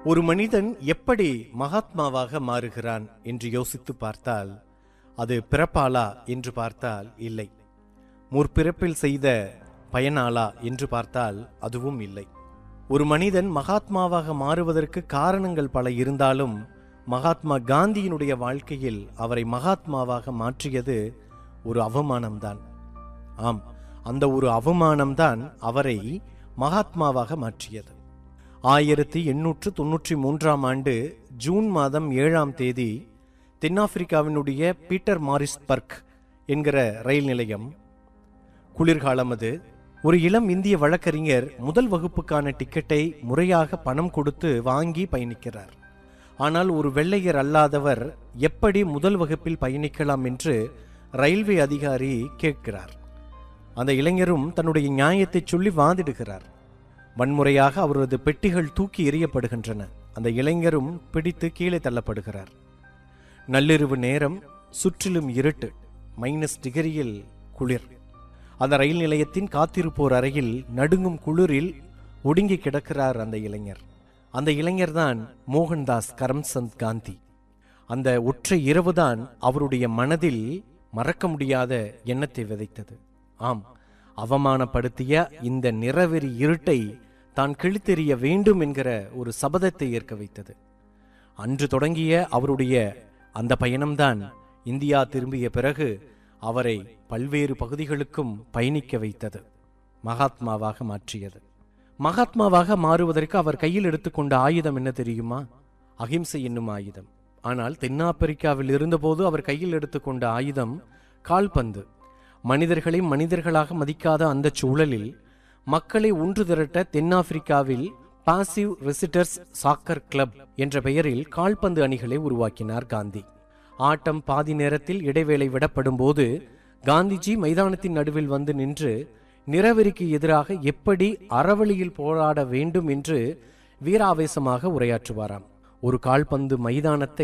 ஒரு மனிதன் எப்படி மகாத்மாவாக மாறுகிறான் என்று யோசித்து பார்த்தால் அது பிறப்பாளா என்று பார்த்தால் இல்லை முற்பிறப்பில் செய்த பயனாளா என்று பார்த்தால் அதுவும் இல்லை ஒரு மனிதன் மகாத்மாவாக மாறுவதற்கு காரணங்கள் பல இருந்தாலும் மகாத்மா காந்தியினுடைய வாழ்க்கையில் அவரை மகாத்மாவாக மாற்றியது ஒரு அவமானம்தான் ஆம் அந்த ஒரு அவமானம்தான் அவரை மகாத்மாவாக மாற்றியது ஆயிரத்தி எண்ணூற்று தொன்னூற்றி மூன்றாம் ஆண்டு ஜூன் மாதம் ஏழாம் தேதி தென்னாப்பிரிக்காவினுடைய பீட்டர் மாரிஸ்பர்க் என்கிற ரயில் நிலையம் குளிர்காலம் அது ஒரு இளம் இந்திய வழக்கறிஞர் முதல் வகுப்புக்கான டிக்கெட்டை முறையாக பணம் கொடுத்து வாங்கி பயணிக்கிறார் ஆனால் ஒரு வெள்ளையர் அல்லாதவர் எப்படி முதல் வகுப்பில் பயணிக்கலாம் என்று ரயில்வே அதிகாரி கேட்கிறார் அந்த இளைஞரும் தன்னுடைய நியாயத்தை சொல்லி வாதிடுகிறார் வன்முறையாக அவரது பெட்டிகள் தூக்கி எறியப்படுகின்றன அந்த இளைஞரும் பிடித்து கீழே தள்ளப்படுகிறார் நள்ளிரவு நேரம் சுற்றிலும் இருட்டு மைனஸ் டிகிரியில் குளிர் அந்த ரயில் நிலையத்தின் காத்திருப்போர் அறையில் நடுங்கும் குளிரில் ஒடுங்கி கிடக்கிறார் அந்த இளைஞர் அந்த இளைஞர்தான் மோகன்தாஸ் கரம்சந்த் காந்தி அந்த ஒற்றை இரவுதான் அவருடைய மனதில் மறக்க முடியாத எண்ணத்தை விதைத்தது ஆம் அவமானப்படுத்திய இந்த நிறவெறி இருட்டை தான் கிழித்தெறிய வேண்டும் என்கிற ஒரு சபதத்தை ஏற்க வைத்தது அன்று தொடங்கிய அவருடைய அந்த பயணம்தான் இந்தியா திரும்பிய பிறகு அவரை பல்வேறு பகுதிகளுக்கும் பயணிக்க வைத்தது மகாத்மாவாக மாற்றியது மகாத்மாவாக மாறுவதற்கு அவர் கையில் எடுத்துக்கொண்ட ஆயுதம் என்ன தெரியுமா அகிம்சை என்னும் ஆயுதம் ஆனால் தென்னாப்பிரிக்காவில் இருந்தபோது அவர் கையில் எடுத்துக்கொண்ட ஆயுதம் கால்பந்து மனிதர்களை மனிதர்களாக மதிக்காத அந்த சூழலில் மக்களை ஒன்று திரட்ட தென்னாப்பிரிக்காவில் பாசிவ் ரெசிட்டர்ஸ் சாக்கர் கிளப் என்ற பெயரில் கால்பந்து அணிகளை உருவாக்கினார் காந்தி ஆட்டம் பாதி நேரத்தில் இடைவேளை விடப்படும் போது காந்திஜி மைதானத்தின் நடுவில் வந்து நின்று நிறவெறிக்கு எதிராக எப்படி அறவழியில் போராட வேண்டும் என்று வீராவேசமாக உரையாற்றுவாராம் ஒரு கால்பந்து மைதானத்தை